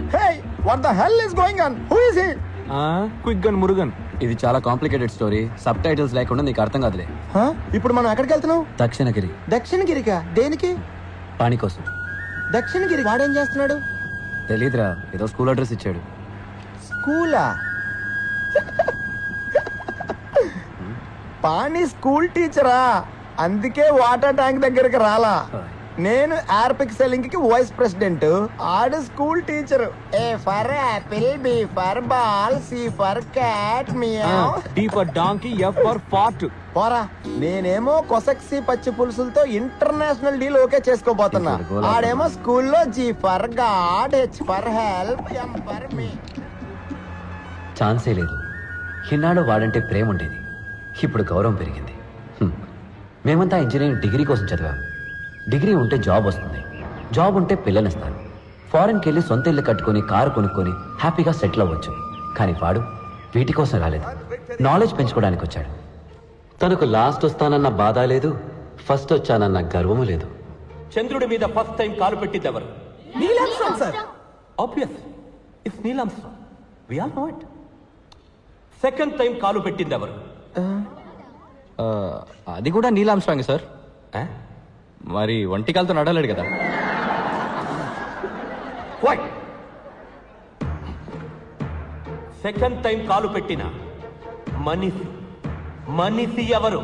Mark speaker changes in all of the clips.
Speaker 1: Hey what the hell is going on who is he
Speaker 2: quick gun Murugan
Speaker 3: ఇది చాలా complicated story sub titles లేకుండా నీకు అర్థం కాదులే
Speaker 1: ఇప్పుడు మనం ఎక్కడికి వెళ్తున్నాం
Speaker 3: దక్షిణగిరి
Speaker 1: దక్షిణగిరికా దేనికి
Speaker 3: పాణి కోసం
Speaker 1: దక్షిణగిరి వాడేం చేస్తున్నాడు
Speaker 3: తెలీదురా ఏదో స్కూల్ అడ్రస్ ఇచ్చాడు
Speaker 1: స్కూలా పాణి స్కూల్ టీచరా అందుకే వాటర్ ట్యాంక్ దగ్గరికి రాలా నేను ఎయిర్ సెల్లింగ్ కి వైస్ ప్రెసిడెంట్ ఆడు school teacher A for apple B for ball C for cat meow
Speaker 2: D for donkey F for fart
Speaker 1: పోరా నేనేమో కొసక్సి పచ్చి పులుసులతో ఇంటర్నేషనల్ డీల్ ఓకే చేసుకోబోతున్నా
Speaker 3: ఇప్పుడు గోలా
Speaker 1: ఆడేమో స్కూల్లో G for god H for help M for మీ
Speaker 3: ఛాన్సే లేదు ఇన్నాడు వాడంటే ప్రేమ ఉండేది ఇప్పుడు గౌరవం పెరిగింది హ్మ్. మేమంతా ఇంజనీరింగ్ డిగ్రీ కోసం చదివాం డిగ్రీ ఉంటే జాబ్ వస్తుంది జాబ్ ఉంటే పిల్లనిస్తారు ఫారెన్కి వెళ్ళి సొంత ఇల్లు కట్టుకొని కారు కొనుక్కొని హ్యాపీగా సెటిల్ అవ్వచ్చు కానీ వాడు వీటి కోసం రాలేదు నాలెడ్జ్ పెంచుకోవడానికి వచ్చాడు తనకు లాస్ట్ వస్తానన్న బాధ లేదు ఫస్ట్ వచ్చానన్న గర్వము లేదు
Speaker 4: చంద్రుడి మీద ఫస్ట్ టైం కాలు పెట్టింది ఎవరు obvious it's Neil Armstrong we all know it second time కాలు పెట్టింది ఎవరు
Speaker 2: అది కూడా నీలాంస్ట్రాంగ్ సార్
Speaker 4: Eh?
Speaker 2: మరి ఒంటికాలతో నడలేడు కదా
Speaker 4: Why? సెకండ్ టైం కాలు పెట్టిన మనిషి మనిషి ఎవరు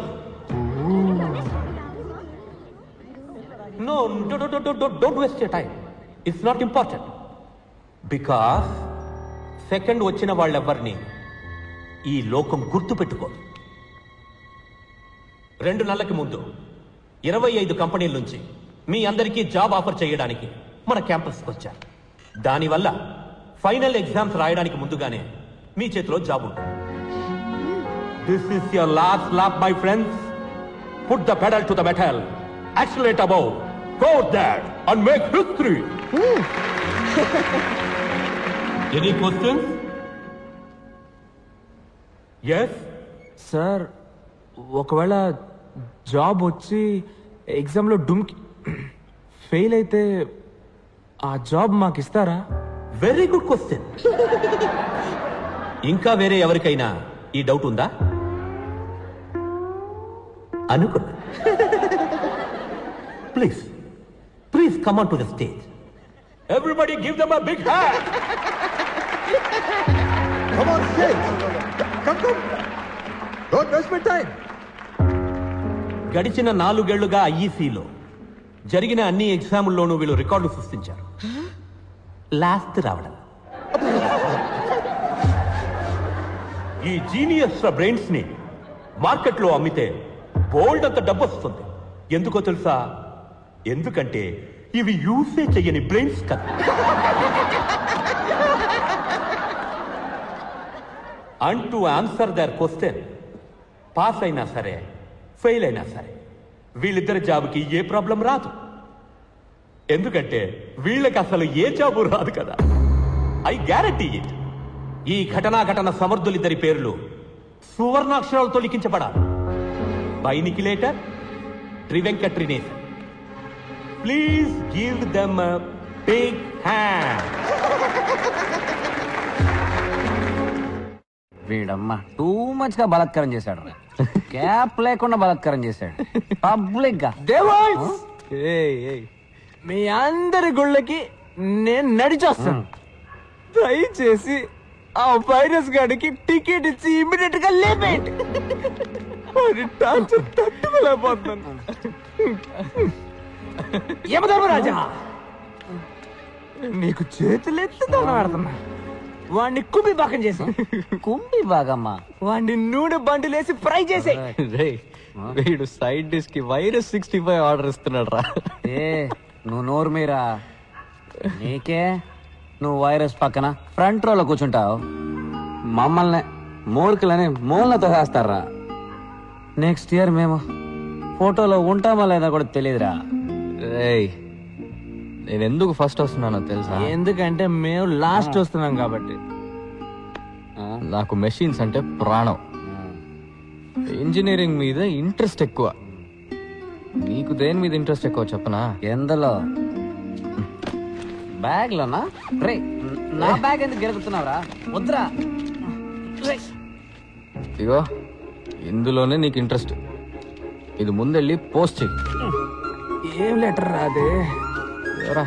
Speaker 4: no don't waste time it's not important because second వచ్చిన వాళ్ళెవ్వరిని ఈ లోకం గుర్తు పెట్టుకోదు రెండు నెలలకి ముందు ఇరవై ఐదు కంపెనీల నుంచి మీ అందరికీ జాబ్ ఆఫర్ చేయడానికి మన క్యాంపస్కి వచ్చారు దానివల్ల ఫైనల్ ఎగ్జామ్స్ రాయడానికి ముందుగానే మీ చేతిలో జాబ్ ఉంటుంది this is your last lap my friends put the pedal to the metal accelerate above go that and make history any questions yes
Speaker 2: sir ఒకవేళ జాబ్ వచ్చి ఎగ్జామ్లో డుమ్కి ఫెయిల్ అయితే ఆ జాబ్ మాకు ఇస్తారా
Speaker 4: వెరీ గుడ్ క్వశ్చన్ ఇంకా వేరే ఎవరికైనా ఈ డౌట్ ఉందా అనుకున్నా please please come on to the stage everybody give them a big hand
Speaker 1: Come on, stage. Come, come. Don't waste my time.
Speaker 4: గడిచిన నాలుగేళ్లుగా ఐఈసీలో జరిగిన అన్ని ఎగ్జాముల్లోనూ వీళ్ళు రికార్డు సృష్టించారు లాస్ట్ రావడం ఈ జీనియస్ బ్రెయిన్స్ ని మార్కెట్లో అమ్మితే బోల్డ్ అంత డబ్బు వస్తుంది ఎందుకో తెలుసా ఎందుకంటే ఇవి యూసే చెయ్యని బ్రెయిన్స్ కదా and to answer their question pass అయినా సరే ఫెయిల్ అయినా సరే వీళ్ళిద్దరి జాబ్కి ఏ ప్రాబ్లం రాదు ఎందుకంటే వీళ్ళకి అసలు ఏ జాబు రాదు కదా ఐ గ్యారంటీ ఇట్ ఈ ఘటనా ఘటన సమర్థులిద్దరి పేర్లు సువర్ణాక్షరాలతో లిఖించబడాలి బైనికిలేటర్ ట్రివెంకట్రినేసన్ please give them big hand
Speaker 3: వీడమ్మ టూ మచ్ గా బలత్కారం చేశాడు క్యాప్ లేకుండా బలత్కారం చేశాడు పబ్లిక్ గా
Speaker 2: దేవాల్స్ మీ అందరి గుళ్ళకి నేను నడిచొస్తాను దయచేసి ఆ వైరస్ గాడికి టికెట్ ఇచ్చి ఇమీడియట్ గా లేపేయండి వాడి టార్చర్ తట్టుకోలేకపోతున్నాను యమధర్మరాజా నీకు చేతులెత్తి దండం పెడుతున్నా వాడిని కుమ్మి పాకం చేసి
Speaker 3: కుంభి బాగమ్మా
Speaker 2: వాడిని నూనె బండిలేసి ఫ్రై చేసే వీడు సైడ్ డిష్ కి వైరస్ సిక్స్టీ ఫైవ్ ఆర్డర్ ఇస్తున్నాడు రా
Speaker 3: ఏ నువ్వు నోరు మీరా నీకే నువ్వు వైరస్ పక్కన ఫ్రంట్ రోలో కూర్చుంటావు మమ్మల్ని మూర్ఖులని మూలతో వేస్తారా నెక్స్ట్ ఇయర్ మేము ఫోటోలో ఉంటామా లేదా కూడా తెలియదురా
Speaker 5: రేయ్ నేను ఎందుకు ఫస్ట్ వస్తున్నానో తెలుసా
Speaker 2: ఎందుకంటే మేము లాస్ట్ వస్తున్నాం కాబట్టి
Speaker 5: నాకు మెషిన్స్ అంటే ప్రాణం ఇంజనీరింగ్ మీద ఇంట్రెస్ట్ ఎక్కువ నీకు దేని మీద ఇంట్రెస్ట్ ఎక్కువ చెప్పనా
Speaker 3: ఎందులో బ్యాగ్ లోనా రే నా బ్యాగ్ ఎందుకు గెలుగుతున్నావురా వద్దురా
Speaker 5: ఇగో ఇందులోనే నీకు ఇంట్రెస్ట్ ఇది ముందెళ్ళి పోస్ట్ చెయ్యి
Speaker 2: ఏం లెటర్ రాదే
Speaker 5: ఎవరా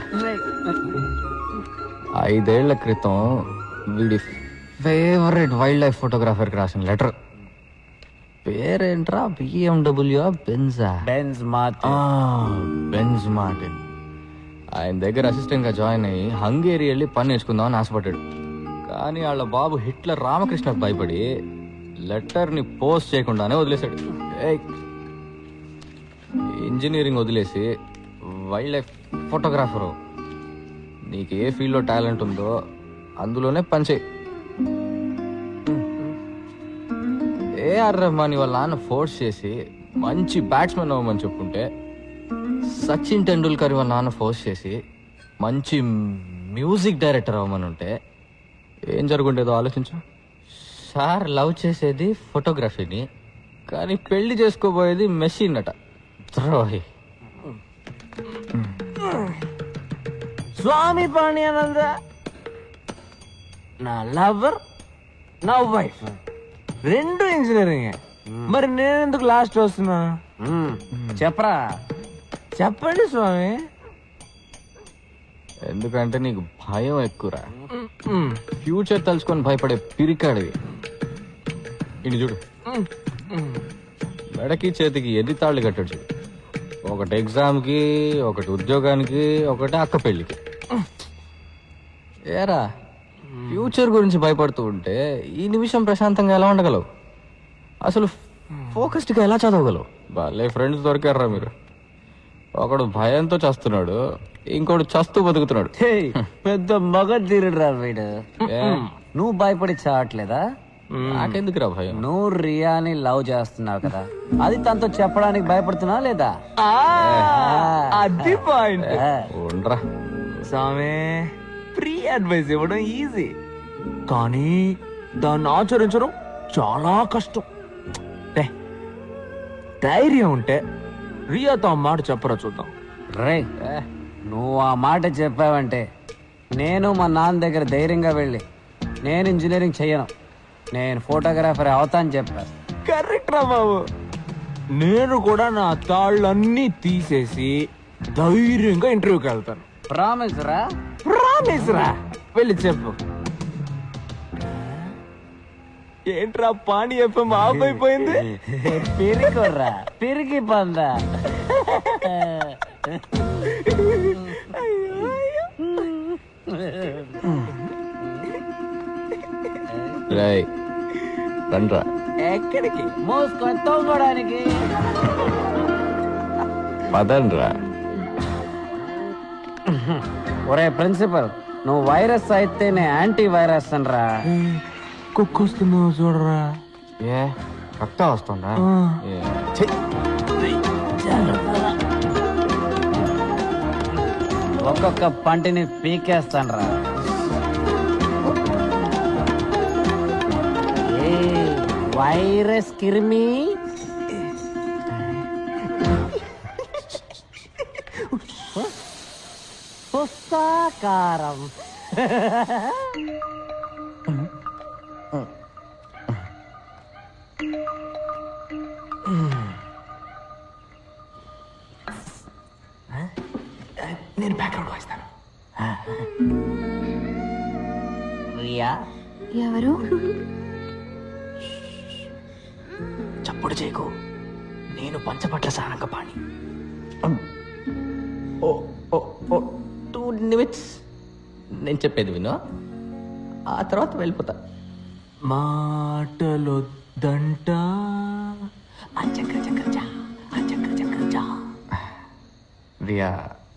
Speaker 5: ఐదేళ్ల క్రితం వీడి ఫేవరెట్ వైల్డ్ లైఫ్ ఫోటోగ్రాఫర్కి రాసిన లెటర్ పేరేంట్రా బిఎండబ్ల్యూ బెన్జా
Speaker 3: బెన్స్ మాత్
Speaker 5: బెంజ్ మార్టిన్ ఆయన దగ్గర అసిస్టెంట్ గా జాయిన్ అయ్యి హంగేరి వెళ్ళి పని నేర్చుకుందామని ఆశపడ్డాడు కానీ వాళ్ళ బాబు హిట్లర్ రామకృష్ణకు భయపడి లెటర్ ని పోస్ట్ చేయకుండానే వదిలేశాడు ఏయ్, ఇంజనీరింగ్ వదిలేసి వైల్డ్ లైఫ్ ఫోటోగ్రాఫరు నీకు ఏ ఫీల్డ్లో టాలెంట్ ఉందో అందులోనే పనిచేయి ఏఆర్ రెహమాన్ వాళ్ళ నాన్న ఫోర్స్ చేసి మంచి బ్యాట్స్మెన్ అవ్వమని చెప్పుంటే సచిన్ టెండూల్కర్ వాళ్ళ నాన్న ఫోర్స్ చేసి మంచి మ్యూజిక్ డైరెక్టర్ అవ్వమని ఉంటే ఏం జరుగుండేదో ఆలోచించు సార్ లవ్ చేసేది ఫోటోగ్రఫీని కానీ పెళ్లి చేసుకోబోయేది మెషిన్ అట ద్రోహి
Speaker 2: స్వామి పాణ్యానంద నా లవర్ నా వైఫ్ రెండు ఇంజనీరింగ్ మరి నేను ఎందుకు లాస్ట్ వస్తున్నా
Speaker 3: చెప్పరా
Speaker 2: చెప్పండి స్వామి
Speaker 5: ఎందుకంటే నీకు భయం ఎక్కువరా ఫ్యూచర్ తలుచుకొని భయపడే పిరికాడివి ఇది చూడు మెడకి చేతికి ఎన్ని తాళ్ళు కట్టాడు చూడు ఒకటి ఎగ్జామ్కి ఒకటి ఉద్యోగానికి ఒకటి అక్క పెళ్ళికి ఏరా ఫ్యూచర్ గురించి భయపడుతూ ఉంటే ఈ నిమిషం ప్రశాంతంగా ఎలా ఉండగలవు అసలు ఫోకస్డ్గా ఎలా చదవగలవు భలే ఫ్రెండ్స్ దొరికారా మీరు ఒకడు భయంతో చస్తున్నాడు ఇంకోడు చస్తూ బతుకుతున్నాడు
Speaker 3: హేయ్, పెద్ద మగ తీరుడురా వీడు
Speaker 5: ఏ?
Speaker 3: నువ్వు భయపడి చావట్లేదా
Speaker 5: నాకెందుకురా భయం
Speaker 3: నువ్వు రియాని లవ్ చేస్తున్నావు కదా అది తనతో చెప్పడానికి భయపడుతున్నావా లేదా
Speaker 2: అది పాయింట్
Speaker 3: ఆ,
Speaker 5: ఉండరా
Speaker 2: స్వామి ఫ్రీ అడ్వైస్ ఇవ్వడం ఈజీ కానీ దాన్ని ఆచరించడం చాలా కష్టం రే, ధైర్యం ఉంటే రియాతో ఆ మాట చెప్పరా చూద్దాం
Speaker 3: రేయ్ నువ్వు ఆ మాట చెప్పావంటే నేను మా నాన్న దగ్గర ధైర్యంగా వెళ్ళి నేను ఇంజనీరింగ్ చెయ్యను నేను ఫోటోగ్రాఫర్ అవుతాను చెప్పా
Speaker 2: కరెక్ట్ రా బాబు నేను కూడా నా తాళ్ళన్నీ తీసేసి ధైర్యంగా ఇంటర్వ్యూకి వెళ్తాను
Speaker 3: ప్రామిస్ రా
Speaker 2: ప్రామిస్ రా వెళ్ళి చెప్పు ఏంట్రా పాణి ఎఫ్ఎం ఆఫ్ అయిపోయింది
Speaker 3: పెరిగిరా పెరిగి పందా
Speaker 5: రై రండ్రా
Speaker 2: ఎక్కడికి
Speaker 3: మోసుకొని తోగడానికి
Speaker 5: పదండ్రా
Speaker 3: ఒరే ప్రిన్సిపల్ నువ్వు వైరస్ అయితే నేను యాంటీ వైరస్ అనరా
Speaker 2: కుక్కొస్తున్నావు చూడరా
Speaker 5: ఏ రక్తం వస్తుందా ఏ, ఛీ,
Speaker 3: ఒక్కొక్క పంటిని పీకేస్తానరా వైరస్ కిరిమి పుస్తకారం
Speaker 2: నేను బ్యాక్గ్రౌండ్ వాయిస్తాను
Speaker 3: రియా
Speaker 6: ఎవరు
Speaker 2: చప్పుడు చేయకు నేను పంచపట్ల సారంగపాణి
Speaker 5: ఓ ఓ ఓ టూ నిమిట్స్ నేను చెప్పేది విను ఆ తర్వాత వెళ్ళిపోతా
Speaker 2: మాటలొద్దంట అంచక్ర చక్ర అంచక్ర చక్ర
Speaker 5: రియా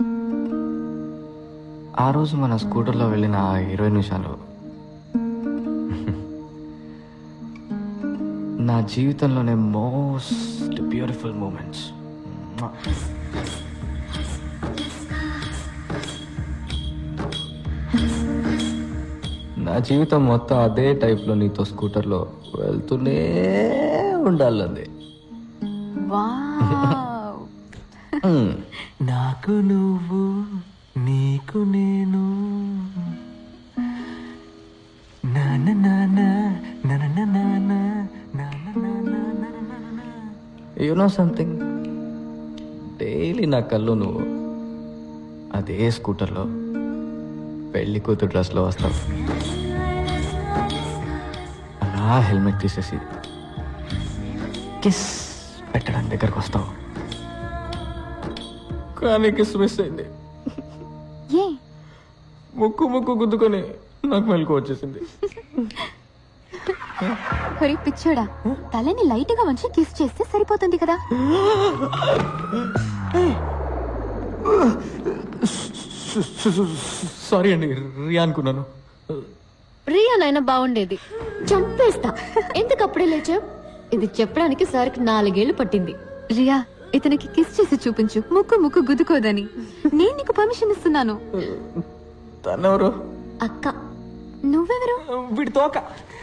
Speaker 5: ఆ రోజు మన స్కూటర్లో వెళ్ళిన ఆ ఇరవై నిమిషాలు నా జీవితంలోనే మోస్ట్ బ్యూటిఫుల్ మూమెంట్స్ నా జీవితం మొత్తం అదే టైప్లో నీతో స్కూటర్లో వెళ్తూనే ఉండాలంది
Speaker 6: వావ్
Speaker 2: నాకు నువ్వు నీకు నేను
Speaker 5: యు నో సంథింగ్ డైలీ నా కళ్ళు నువ్వు అదే స్కూటర్లో పెళ్లి కూతురు డ్రెస్లో వస్తావు అలా హెల్మెట్ తీసేసి కిస్ పెట్టడానికి దగ్గరకు వస్తావు కానీ కిస్ మిస్ అయింది
Speaker 6: ఏ
Speaker 5: ముక్కు ముక్కు గుద్దుకొని నాకు మెలకు వచ్చేసింది
Speaker 6: హరి పిచ్చోడా తలని లైట్ గా వంచి కిస్ చేస్తే సరిపోతుంది కదా
Speaker 5: సారీ అండి రియా అనుకున్నాను
Speaker 7: రియానైనా బాగుండేది చంపేస్తా ఎందుకు అప్పుడే లేచావు ఇది చెప్పడానికి సార్కి నాలుగేళ్లు పట్టింది
Speaker 6: రియా ఇతనికి కిస్ చేసి చూపించు ముక్కు ముక్కు గుద్దుకోదని నేను నీకు పర్మిషన్ ఇస్తున్నాను
Speaker 5: తనెవరు
Speaker 7: అక్క
Speaker 6: నువ్వెవరు
Speaker 2: వీడి తోక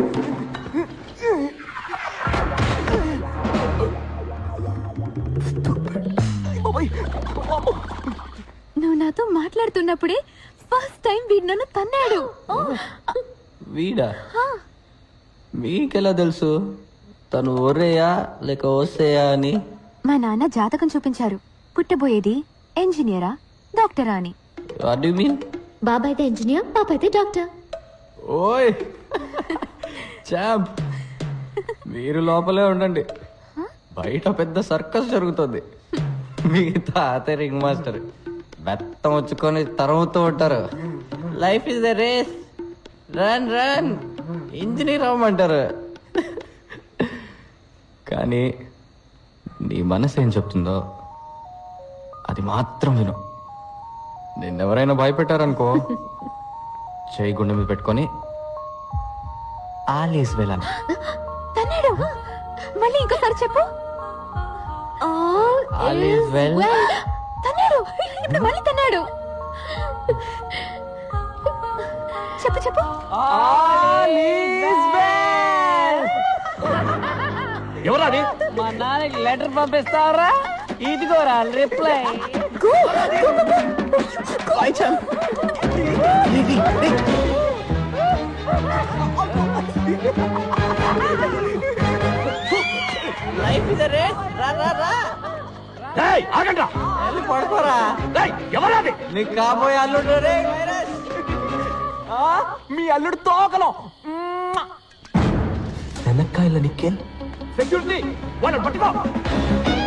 Speaker 6: నువ్వు నాతో మాట్లాడుతున్నప్పుడే ఫస్ట్ టైం వీడు నన్ను తన్నాడు ఓ,
Speaker 5: వీడా మీకెలా తెలుసు తను ఒరేయా లేక ఓసేయా అని
Speaker 6: మా నాన్న జాతకం చూపించారు పుట్టబోయేది ఇంజనీరా డాక్టరా అని
Speaker 5: వాట్ యు మీన్
Speaker 7: బాబాయ్ అయితే ఇంజనీర్ పాప అయితే డాక్టర్
Speaker 5: ఓయ్ చాంప్ మీరు లోపలే ఉండండి బయట పెద్ద సర్కస్ జరుగుతుంది మీ తాత రింగ్ మాస్టర్ బెత్తం వచ్చుకొని తరుముతూ ఉంటారు life is the race run run engineer అవ్వమంటారు కానీ నీ మనసు ఏం చెప్తుందో అది మాత్రం విను నిన్నెవరైనా భయపెట్టారనుకో చేయి గుండె మీద పెట్టుకొని ఆలీస్ వెళ్ళాను
Speaker 6: తన్నాడు మళ్ళీ ఇంకోసారి చెప్పు
Speaker 5: All is well.
Speaker 6: తన్నాడు ఇప్పుడు మళ్ళీ తన్నాడు చెప్పు చెప్పు
Speaker 4: ఎవరాది
Speaker 8: మా నాన్నకి లెటర్ పంపిస్తావరా ఇదిగోరా రిప్లై లైఫ్ ఇస్ రేస్ రా రా రా
Speaker 4: ఏయ్, ఆగండ్రా.
Speaker 8: వెళ్ళి పడుకోరా
Speaker 4: ఏయ్, ఎవరాది
Speaker 8: నీకు కాబోయే అల్లుడు రే వైరస్
Speaker 2: మీ అల్లుడు తోకలో
Speaker 4: సెక్యూరిటీ వాళ్ళని పట్టుకో